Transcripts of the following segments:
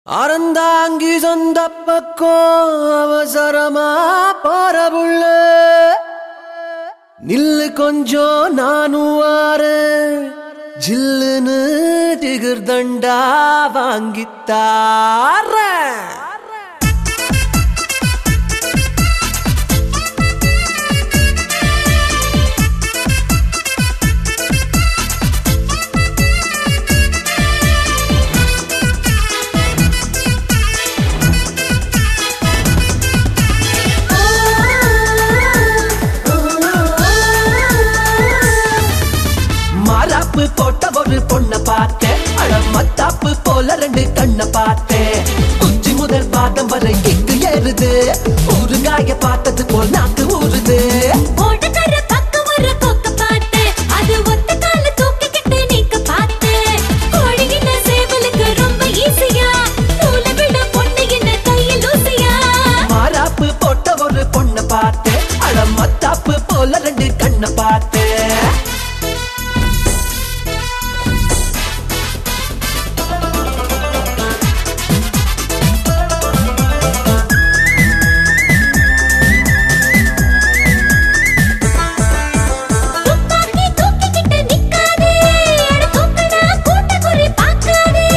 அறந்தாங்கி சொந்த பக்கம் அவசரமா போறவுள்ள நில்லு கொஞ்சம் நானும் வாரேன் ஜில்லுன்னு திகிர் தண்டா வாங்கித்தாரேன் மாறாப்பு போட்ட ஒரு பொண்ண பார்த்தேன் அழமத்தாப்பு போல ரெண்டு கண்ண பார்த்தேன் உச்சி முதல் பாதம் வரை எங்கு ஏறுது ஊருகாய பார்த்தது போல் நாக்கு ஊறுது ஓட்டக்கார பக்கம் ஒரு கொக்க பாட்டு அது ஒத்த கால தூக்கிக்கிட்டு நீக்க பாட்டு கோழிகிட்ட சேவலுக்கு ரொம்ப ஈஸியா நூலை விட பொண்ணு என்ன கையில் ஊசியா மாறாப்பு போட்ட ஒரு பொண்ண பார்த்தேன் அழமத்தாப்பு போல ரெண்டு கண்ண பார்த்தேன் துப்பாக்கி தூக்கிக்கிட்டு நிக்காதே அட தூக்குனா கூட்ட குறி பார்க்காதே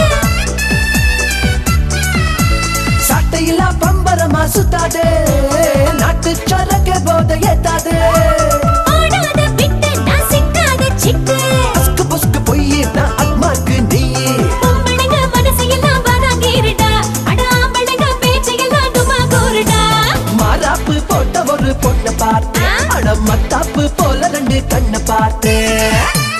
சட்டையில்லா பம்பரமா சுத்தாதே நாட்டு சரக்கு போத ஏத்தாதே ஓடாத விட்டு நான் சிக்காத சிட்டு புஸ்கு புஸ்கு பொய்யே நான் அத்மாக்கு நீயே பொம்பளைங்க மனசையெல்லாம் வாதாங்கிருடா அட ஆம்பளைங்க பேச்சையெல்லாம் துமா கூறுடா மாறாப்பு போட்ட ஒரு பொண்ண பார்த்தேன் அட மத்தாப்பு போல ரெண்டு கண்ண பார்த்தேன்